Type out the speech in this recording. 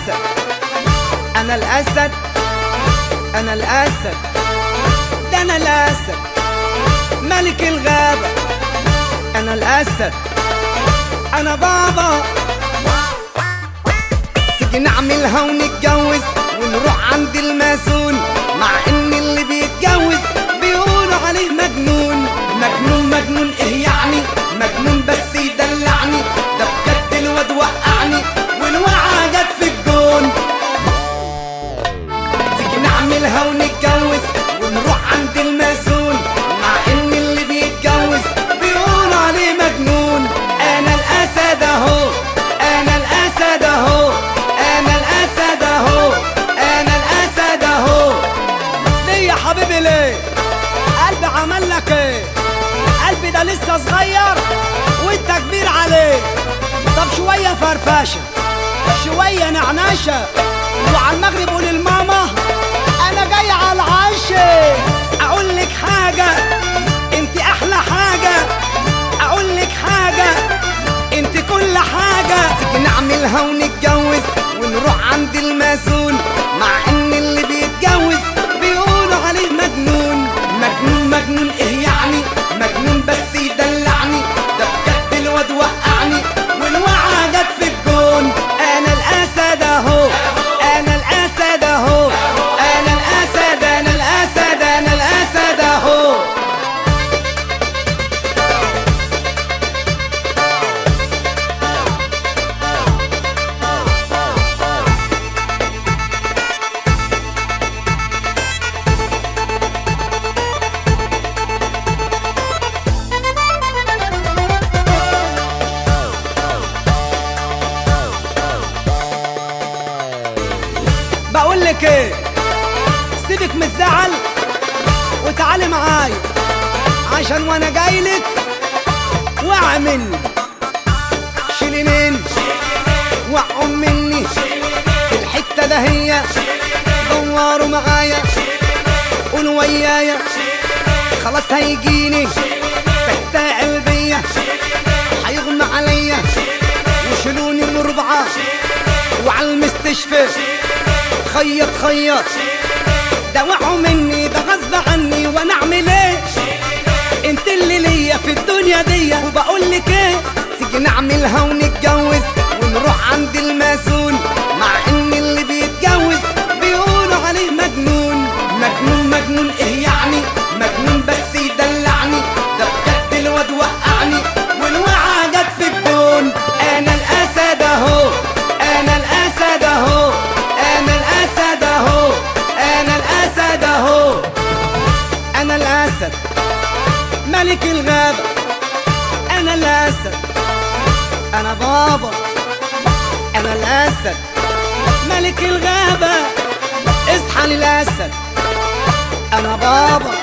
الاسد انا الاسد انا الاسد ده انا الاسد ملك الغابة انا الاسد انا بابا تيجي نعملها ونتجوز ونروح عند الماسون مع ان اللي بيتجوز بيقولوا عليه مجنون مجنون مجنون ايه يعني مجنون بس يدلعني ده بجد الواد وقعني والوقعة جت في الجون تيجي نعملها ونتجوز ونروح عند الماسون مع ان اللي بيتجوز بيقولوا عليه مجنون انا الاسد اهو انا الاسد اهو انا الاسد اهو انا الاسد اهو ليه يا حبيبي ليه قلبي عمل لك ايه قلبي ده لسه صغير وانت كبير عليه طب شويه فرفشه شويه نعناشه وعلى المغرب قول لماما انا جاي على العشاء اقول لك حاجه انت احلى حاجه اقول لك حاجه انت كل حاجه تيجي نعملها ونتجوز ونروح عند الماسون مع ان اللي بيتجوز بيقولوا عليه مجنون مجنون مجنون ايه يعني مجنون بس يدلعني ده بجد الواد وقعني والوقعه جت في الجون انا الاسد اهو انا الاسد اهو انا الاسد انا الاسد انا الاسد اهو بقول لك ايه سيبك من الزعل وتعالي معايا عشان وانا جاي لك وقع مني شيلي مني وقعوا مني في الحته ده هي دوروا معايا قولوا ويايا خلاص هيجيني سكتة قلبية هيغمى عليا وشيلوني مربعة وعلى المستشفى خيط خيط ده وقعوا مني ده غصب عني وانا اعمل ايه انت اللي ليا في الدنيا دي وبقول لك ايه تيجي نعملها ونتجوز ونروح عند الماسون مع ان اللي بيتجوز بيقولوا عليه مجنون مجنون مجنون ايه يعني مجنون بس يدلعني ده بجد الواد وقعني والوقعة جت في الجون انا الاسد اهو انا الاسد اهو انا الاسد اهو انا الاسد اهو انا الاسد ملك الغابة انا الاسد انا بابا انا الاسد ملك الغابة اصحى للاسد انا بابا